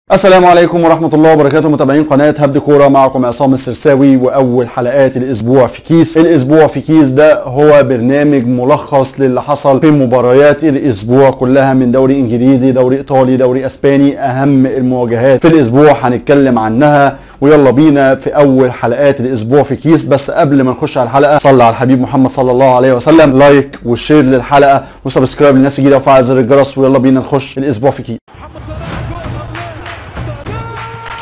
السلام عليكم ورحمة الله وبركاته متابعين قناة هبد كورة معكم عصام السرساوي وأول حلقات الأسبوع في كيس الأسبوع في كيس ده هو برنامج ملخص للي حصل في مباريات الأسبوع كلها من دوري إنجليزي دوري إيطالي دوري أسباني أهم المواجهات في الأسبوع هنتكلم عنها ويلا بينا في أول حلقات الأسبوع في كيس بس قبل ما نخش على الحلقة صلى على الحبيب محمد صلى الله عليه وسلم لايك وشير للحلقة وسبسكرايب للناس الجديدة وفعل زر الجرس ويلا بينا نخش الأسبوع في كيس محمد صلاح جول صلاح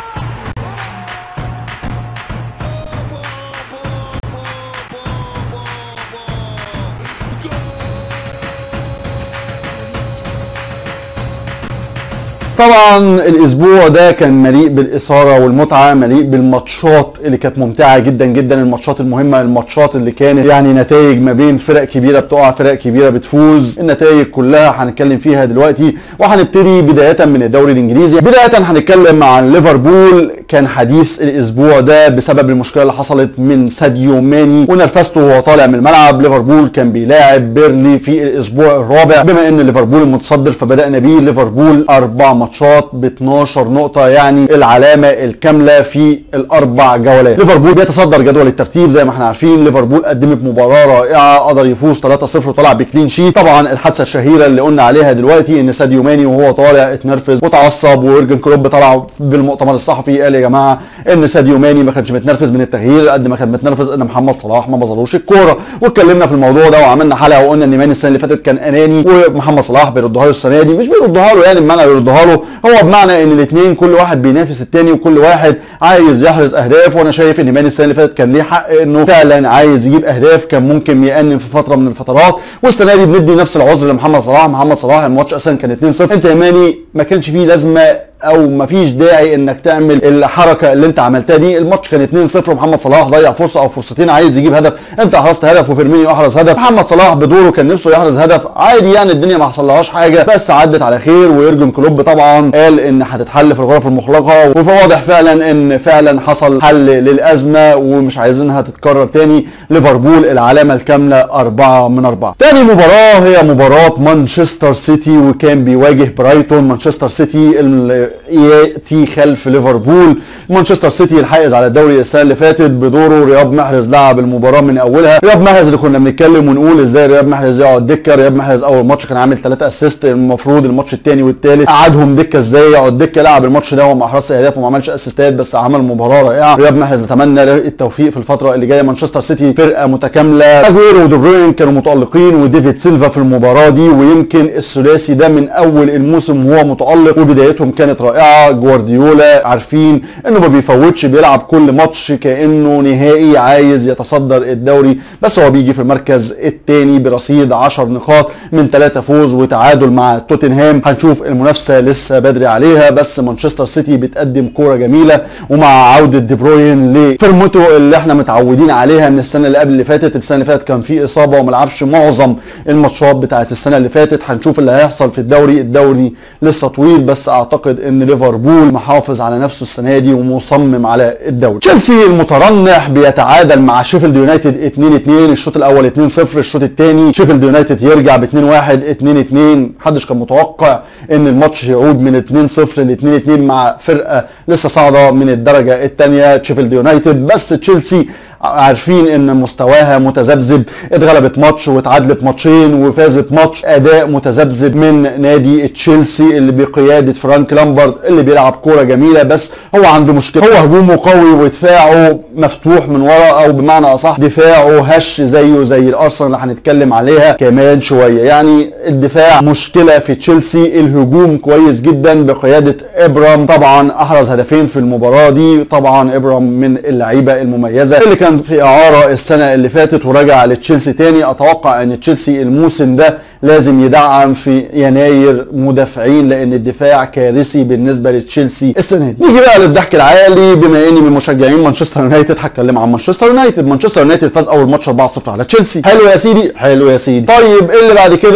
طبعا الاسبوع ده كان مليء بالاثاره والمتعه مليء بالماتشات اللي كانت ممتعه جدا جدا الماتشات المهمه الماتشات اللي كانت يعني نتائج ما بين فرق كبيره بتقع فرق كبيره بتفوز النتائج كلها هنتكلم فيها دلوقتي وهنبتدي بدايه من الدوري الانجليزي بدايه هنتكلم عن ليفربول كان حديث الاسبوع ده بسبب المشكله اللي حصلت من ساديو ماني ونرفزته وهو طالع من الملعب ليفربول كان بيلاعب بيرلي في الاسبوع الرابع بما ان ليفربول المتصدر فبدانا بيه ليفربول اربع ماتشات ب 12 نقطه يعني العلامه الكامله في الاربع جولات ليفربول بيتصدر جدول الترتيب زي ما احنا عارفين ليفربول قدمت مباراه رائعه قدر يفوز 3-0 وطلع بكلين شيت طبعا الحادثه الشهيره اللي قلنا عليها دلوقتي ان ساديو ماني وهو طالع اتنرفز وتعصب ويورجن كلوب طلع بالمؤتمر الصحفي قال يا جماعه ان ساديو ماني ما كانش متنرفز من التغيير قد ما كان متنرفز ان محمد صلاح ما بظلوش الكوره واتكلمنا في الموضوع ده وعملنا حلقه وقلنا ان ماني السنه اللي فاتت كان اناني ومحمد صلاح بيردها له السنه دي مش بيردها له يعني بمعنى يردها له هو بمعنى ان الاثنين كل واحد بينافس الثاني وكل واحد عايز يحرز اهداف وانا شايف ان ماني السنه اللي فاتت كان ليه حق انه فعلا عايز يجيب اهداف كان ممكن يأنن في فتره من الفترات والسنه دي بندي نفس العذر لمحمد صلاح محمد صلاح الماتش اصلا كان 2-0 انت يا ماني ما كانش فيه لازمه او مفيش داعي انك تعمل الحركه اللي انت عملتها دي الماتش كان 2-0 ومحمد صلاح ضيع فرصه او فرصتين عايز يجيب هدف انت احرزت هدف وفيرمينيو احرز هدف محمد صلاح بدوره كان نفسه يحرز هدف عادي يعني الدنيا ما حصلهاش حاجه بس عدت على خير ويرجن كلوب طبعا قال ان هتتحل في الغرف المغلقه وفواضح فعلا ان فعلا حصل حل للازمه ومش عايزينها تتكرر تاني ليفربول العلامه الكامله أربعة من أربعة تاني مباراة هي مباراة مانشستر سيتي وكان بيواجه برايتون مانشستر سيتي اللي ياتي خلف ليفربول مانشستر سيتي الحائز على الدوري السنه اللي فاتت بدوره رياض محرز لعب المباراه من اولها رياض محرز اللي كنا بنتكلم ونقول ازاي رياض محرز يقعد دكه رياض محرز اول ماتش كان عامل 3 اسيست المفروض الماتش الثاني والثالث قعدهم دكه ازاي يقعد دكه لعب الماتش ده وما احرزش اهداف وما عملش اسيستات بس عمل مباراه رائعه رياض محرز اتمنى له التوفيق في الفتره اللي جايه مانشستر سيتي فرقه متكامله اجويرو ودي بروين كانوا متالقين وديفيد سيلفا في المباراه دي ويمكن الثلاثي ده من اول الموسم وهو متالق وبدايتهم كانت رائعه جوارديولا عارفين انه ما بيفوتش بيلعب كل ماتش كانه نهائي عايز يتصدر الدوري بس هو بيجي في المركز الثاني برصيد 10 نقاط من 3 فوز وتعادل مع توتنهام هنشوف المنافسه لسه بدري عليها بس مانشستر سيتي بتقدم كوره جميله ومع عوده دي بروين لفورمته اللي احنا متعودين عليها من السنه اللي قبل اللي فاتت السنه اللي فاتت كان في اصابه وما لعبش معظم الماتشات بتاعت السنه اللي فاتت هنشوف اللي هيحصل في الدوري الدوري لسه طويل بس اعتقد ان ليفربول محافظ على نفسه السنه دي ومصمم على الدوري تشيلسي المترنح بيتعادل مع شيفيلد يونايتد 2 2 الشوط الاول 2 0 الشوط الثاني شيفيلد يونايتد يرجع ب 2 1 2 2 محدش كان متوقع ان الماتش يعود من 2 0 ل 2 2 مع فرقه لسه صاعده من الدرجه الثانيه شيفيلد يونايتد بس تشيلسي عارفين ان مستواها متذبذب اتغلبت ماتش واتعادلت ماتشين وفازت ماتش اداء متذبذب من نادي تشيلسي اللي بقياده فرانك لامبرد اللي بيلعب كوره جميله بس هو عنده مشكله هو هجومه قوي ودفاعه مفتوح من ورا او بمعنى اصح دفاعه هش زيه زي الارسنال اللي هنتكلم عليها كمان شويه يعني الدفاع مشكله في تشيلسي الهجوم كويس جدا بقياده ابرام طبعا احرز هدفين في المباراه دي طبعا ابرام من اللعيبه المميزه اللي كان في اعاره السنه اللي فاتت ورجع لتشيلسي تاني اتوقع ان تشيلسي الموسم ده لازم يدعم في يناير مدافعين لان الدفاع كارثي بالنسبه لتشيلسي السنه دي نيجي بقى للضحك العالي بما اني من مشجعين مانشستر يونايتد هتكلم عن مانشستر يونايتد مانشستر يونايتد فاز اول ماتش 4-0 على تشيلسي حلو يا سيدي حلو يا سيدي طيب ايه اللي بعد كده لا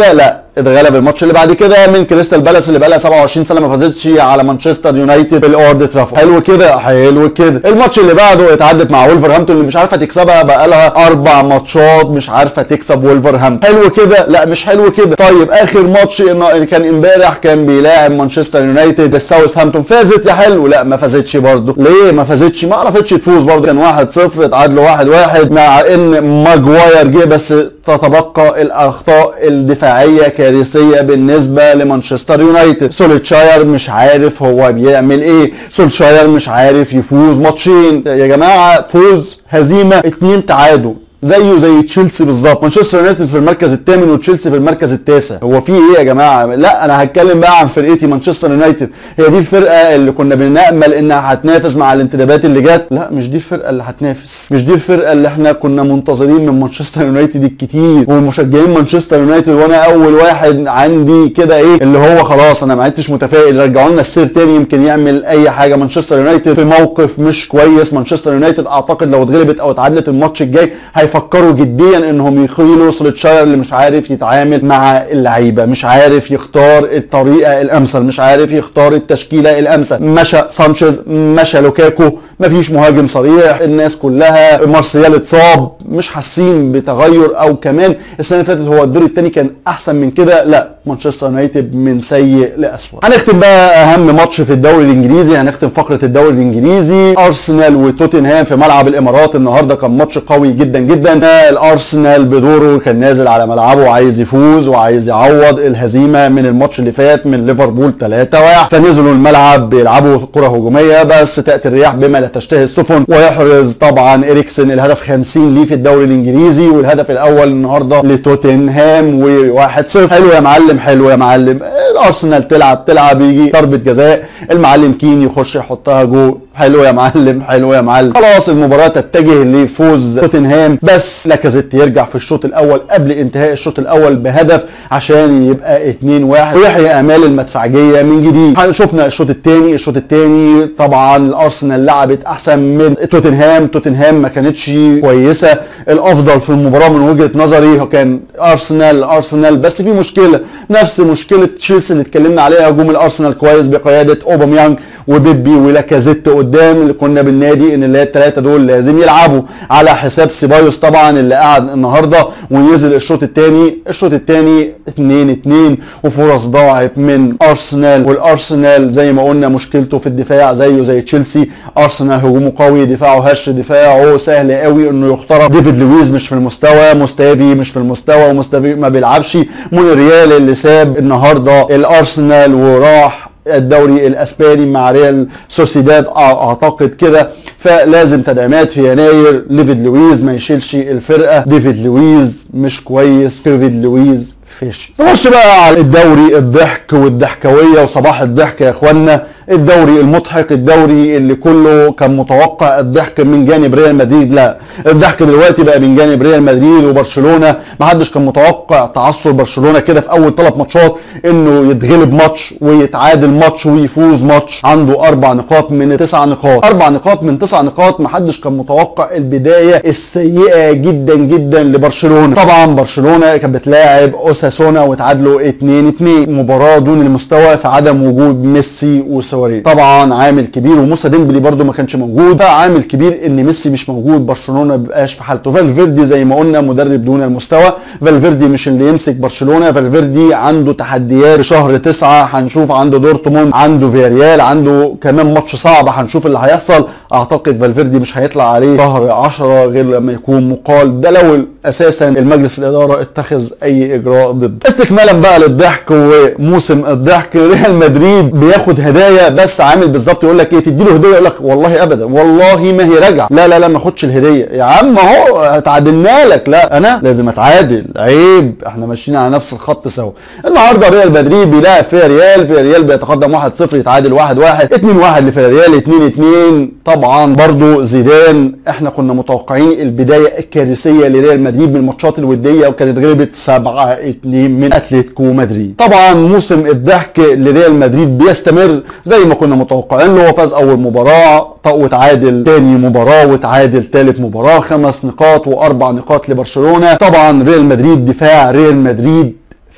اتغلب الماتش اللي بعد كده من كريستال بالاس اللي بقى لها 27 سنه ما فازتش على مانشستر يونايتد في الاورد ترافورد حلو كده حلو كده الماتش اللي بعده اتعادلت مع ولفرهامبتون اللي مش عارفه تكسبها بقى لها اربع ماتشات مش عارفه تكسب ولفرهامبتون حلو كده لا مش حلو كده طيب اخر ماتش اللي كان امبارح كان بيلاعب مانشستر يونايتد الساوث هامبتون فازت يا حلو لا ما فازتش برضه ليه ما فازتش ما عرفتش تفوز برضه كان 1-0 اتعادلوا 1-1 مع ان ماجواير جه بس تتبقى الاخطاء الدفاعيه كارثيه بالنسبه لمانشستر يونايتد سوليتشاير مش عارف هو بيعمل ايه سوليتشاير مش عارف يفوز ماتشين يا جماعه فوز هزيمه اتنين تعادل زيه زي تشيلسي بالظبط مانشستر يونايتد في المركز الثامن وتشيلسي في المركز التاسع هو في ايه يا جماعه لا انا هتكلم بقى عن فرقتي مانشستر يونايتد هي دي الفرقه اللي كنا بنامل انها هتنافس مع الانتدابات اللي جت لا مش دي الفرقه اللي هتنافس مش دي الفرقه اللي احنا كنا منتظرين من مانشستر يونايتد الكتير ومشجعين مانشستر يونايتد وانا اول واحد عندي كده ايه اللي هو خلاص انا ما عدتش متفائل رجعوا لنا السير تاني يمكن يعمل اي حاجه مانشستر يونايتد في موقف مش كويس مانشستر يونايتد اعتقد لو اتغلبت او اتعادلت الماتش الجاي هيفكروا جديا انهم يخيلوا سوليتشاير اللي مش عارف يتعامل مع اللعيبه مش عارف يختار الطريقه الامثل مش عارف يختار التشكيله الامثل مشى سانشيز مشى لوكاكو مفيش مهاجم صريح الناس كلها مارسيال اتصاب مش حاسين بتغير او كمان السنه اللي فاتت هو الدور الثاني كان احسن من كده لا مانشستر يونايتد من سيء لاسوء هنختم بقى اهم ماتش في الدوري الانجليزي هنختم فقره الدوري الانجليزي ارسنال وتوتنهام في ملعب الامارات النهارده كان ماتش قوي جدا جدا الارسنال بدوره كان نازل على ملعبه وعايز يفوز وعايز يعوض الهزيمه من الماتش اللي فات من ليفربول 3-1 فنزلوا الملعب بيلعبوا كره هجوميه بس تاتي الرياح بما لا تشتهي السفن ويحرز طبعا اريكسن الهدف 50 ليه في الدوري الانجليزي والهدف الاول النهارده لتوتنهام و1-0 حلو يا معلم حلو يا معلم الارسنال تلعب تلعب يجي ضربه جزاء المعلم كين يخش يحطها جول حلو يا معلم حلو يا معلم خلاص المباراه تتجه لفوز توتنهام بس لاكازيت يرجع في الشوط الاول قبل انتهاء الشوط الاول بهدف عشان يبقى 2-1 ويحيي امال المدفعجيه من جديد شفنا الشوط الثاني الشوط الثاني طبعا الارسنال لعبت احسن من توتنهام توتنهام ما كانتش كويسه الافضل في المباراه من وجهه نظري هو كان ارسنال ارسنال بس في مشكله نفس مشكله تشيلسي اللي اتكلمنا عليها هجوم الارسنال كويس بقياده اوباميانج وبيبي ولاكازيت قدام اللي كنا بالنادي ان اللي هي الثلاثه دول لازم يلعبوا على حساب سيبايوس طبعا اللي قعد النهارده ونزل الشوط الثاني الشوط الثاني 2 2 وفرص ضاعت من ارسنال والارسنال زي ما قلنا مشكلته في الدفاع زيه زي تشيلسي ارسنال هجومه قوي دفاعه هش دفاعه سهل قوي انه يخترق ديفيد لويز مش في المستوى مستافي مش في المستوى ومستافي ما بيلعبش مونريال اللي ساب النهارده الارسنال وراح الدوري الاسباني مع ريال سوسيداد اعتقد كده فلازم تدعيمات في يناير ديفيد لويز ما يشيلش الفرقه ديفيد لويز مش كويس ديفيد لويز فيش نخش بقى على الدوري الضحك والضحكويه وصباح الضحك يا اخوانا الدوري المضحك الدوري اللي كله كان متوقع الضحك من جانب ريال مدريد لا الضحك دلوقتي بقى من جانب ريال مدريد وبرشلونه ما حدش كان متوقع تعثر برشلونه كده في اول ثلاث ماتشات انه يتغلب ماتش ويتعادل ماتش ويفوز ماتش عنده اربع نقاط من تسع نقاط اربع نقاط من تسع نقاط ما حدش كان متوقع البدايه السيئه جدا جدا لبرشلونه طبعا برشلونه كانت بتلاعب اوساسونا وتعادلوا 2 2 مباراه دون المستوى في عدم وجود ميسي وسواريز طبعا عامل كبير وموسى ديمبلي برده ما كانش موجود فعامل كبير ان ميسي مش موجود برشلونه ما بيبقاش في حالته فالفيردي زي ما قلنا مدرب دون المستوى فالفيردي مش اللي يمسك برشلونه فالفيردي عنده تحديات في شهر تسعة هنشوف عنده دورتموند عنده فياريال عنده كمان ماتش صعب هنشوف اللي هيحصل اعتقد فالفيردي مش هيطلع عليه شهر 10 غير لما يكون مقال ده لو اساسا المجلس الاداره اتخذ اي اجراء ضده استكمالا بقى للضحك وموسم الضحك ريال مدريد بياخد هدايا بس عامل بالظبط يقول لك ايه تدي له هديه يقول لك والله ابدا والله ما هي راجعه لا لا لا ما اخدش الهديه يا عم اهو اتعادلنا لك لا انا لازم اتعادل عيب احنا ماشيين على نفس الخط سوا النهارده ريال مدريد بيلاعب فيها ريال فيها ريال بيتقدم 1-0 يتعادل 1-1 2-1 لفياريال 2-2 طبعا برضو زيدان احنا كنا متوقعين البدايه الكارثيه لريال مدريد من الماتشات الوديه وكانت غلبت 7 2 من اتلتيكو مدريد طبعا موسم الضحك لريال مدريد بيستمر زي ما كنا متوقعين له فاز اول مباراه وتعادل تاني مباراه وتعادل تالت مباراه خمس نقاط واربع نقاط لبرشلونه طبعا ريال مدريد دفاع ريال مدريد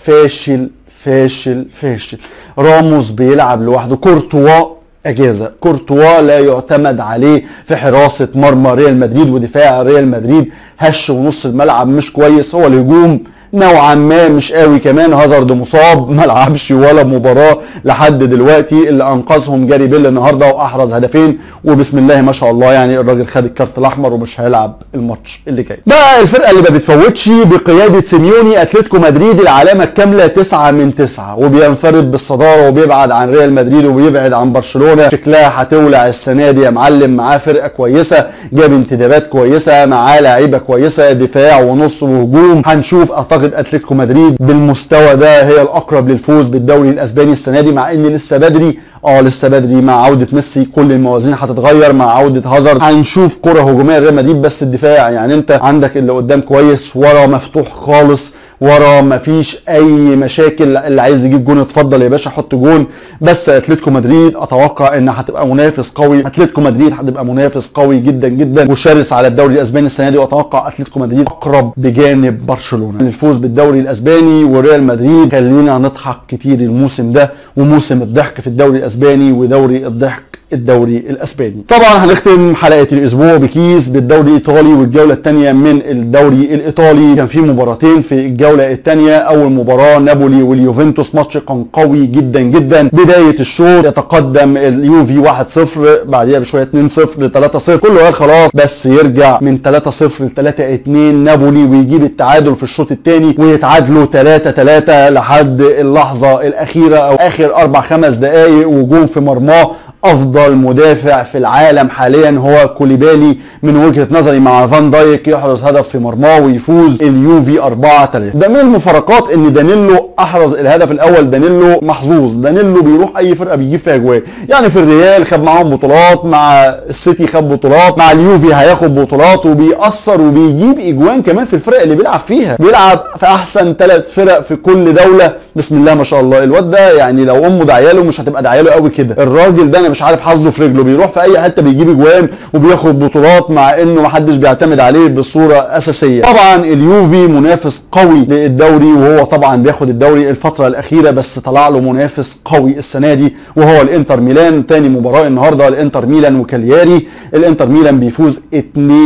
فاشل فاشل فاشل راموس بيلعب لوحده كورتوا اجازه كورتوا لا يعتمد عليه في حراسه مرمى ريال مدريد ودفاع ريال مدريد هش ونص الملعب مش كويس هو الهجوم نوعا ما مش قوي كمان هازارد مصاب ما لعبش ولا مباراه لحد دلوقتي اللي انقذهم جاري بيل النهارده واحرز هدفين وبسم الله ما شاء الله يعني الراجل خد الكارت الاحمر ومش هيلعب الماتش اللي جاي بقى الفرقه اللي ما بتفوتش بقياده سيميوني اتلتيكو مدريد العلامه الكامله 9 من 9 وبينفرد بالصداره وبيبعد عن ريال مدريد وبيبعد عن برشلونه شكلها هتولع السنه دي يا معلم معاه فرقه كويسه جاب انتدابات كويسه معاه لعيبه كويسه دفاع ونص وهجوم هنشوف اعتقد اتلتيكو مدريد بالمستوى ده هي الاقرب للفوز بالدوري الاسباني السنه دي مع ان لسه بدري اه لسه بدري مع عوده ميسي كل الموازين هتتغير مع عوده هازارد هنشوف كره هجوميه ريال مدريد بس الدفاع يعني انت عندك اللي قدام كويس ورا مفتوح خالص ورا مفيش اي مشاكل اللي عايز يجيب جون اتفضل يا باشا حط جون بس اتلتيكو مدريد اتوقع ان هتبقى منافس قوي اتلتيكو مدريد هتبقى منافس قوي جدا جدا وشرس على الدوري الاسباني السنه دي واتوقع اتلتيكو مدريد اقرب بجانب برشلونه للفوز بالدوري الاسباني وريال مدريد خلينا نضحك كتير الموسم ده وموسم الضحك في الدوري الاسباني ودوري الضحك الدوري الاسباني طبعا هنختم حلقه الاسبوع بكيس بالدوري الايطالي والجوله الثانيه من الدوري الايطالي كان في مباراتين في الجوله الثانيه اول مباراه نابولي واليوفنتوس ماتش كان قوي جدا جدا بدايه الشوط يتقدم اليوفي 1-0 بعديها بشويه 2-0 3-0 كله قال خلاص بس يرجع من 3-0 ل 3-2 نابولي ويجيب التعادل في الشوط الثاني ويتعادلوا 3-3 لحد اللحظه الاخيره او اخر اربع خمس دقائق وجون في مرماه افضل مدافع في العالم حاليا هو كوليبالي من وجهه نظري مع فان دايك يحرز هدف في مرماه ويفوز اليوفي 4 3 ده من المفارقات ان دانيلو احرز الهدف الاول دانيلو محظوظ دانيلو بيروح اي فرقه بيجيب فيها اجوان يعني في الريال خد معاهم بطولات مع السيتي خد بطولات مع اليوفي هياخد بطولات وبيأثر وبيجيب اجوان كمان في الفرق اللي بيلعب فيها بيلعب في احسن ثلاث فرق في كل دوله بسم الله ما شاء الله الواد ده يعني لو امه دعياله مش هتبقى دعياله قوي كده الراجل ده انا مش عارف حظه في رجله بيروح في اي حته بيجيب اجوان وبياخد بطولات مع انه محدش بيعتمد عليه بصوره اساسيه طبعا اليوفي منافس قوي للدوري وهو طبعا بياخد الدوري الفتره الاخيره بس طلع له منافس قوي السنه دي وهو الانتر ميلان تاني مباراه النهارده الانتر ميلان وكالياري الانتر ميلان بيفوز 2-1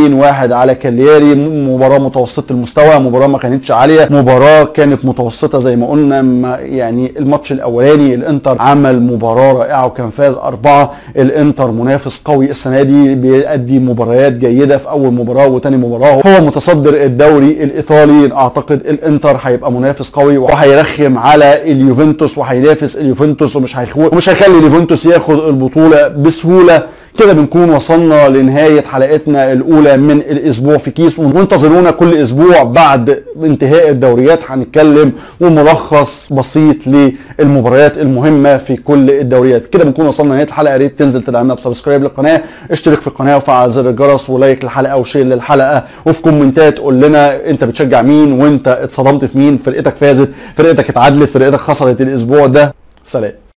على كالياري مباراه متوسطه المستوى مباراه ما كانتش عاليه مباراه كانت متوسطه زي ما قلنا ما يعني الماتش الاولاني الانتر عمل مباراه رائعه وكان فاز اربعه الانتر منافس قوي السنه دي بيأدي مباريات جيده في اول مباراه وتاني مباراه هو متصدر الدوري الايطالي اعتقد الانتر هيبقى منافس قوي وهيرخم على اليوفنتوس وهينافس اليوفنتوس ومش هيخو ومش هيخلي اليوفنتوس ياخد البطوله بسهوله كده بنكون وصلنا لنهاية حلقتنا الأولى من الأسبوع في كيس وانتظرونا كل أسبوع بعد انتهاء الدوريات هنتكلم وملخص بسيط للمباريات المهمة في كل الدوريات كده بنكون وصلنا لنهاية الحلقة يا ريت تنزل تدعمنا بسبسكرايب للقناة اشترك في القناة وفعل زر الجرس ولايك للحلقة وشير للحلقة وفي كومنتات قول لنا انت بتشجع مين وانت اتصدمت في مين فرقتك فازت فرقتك اتعادلت فرقتك خسرت الأسبوع ده سلام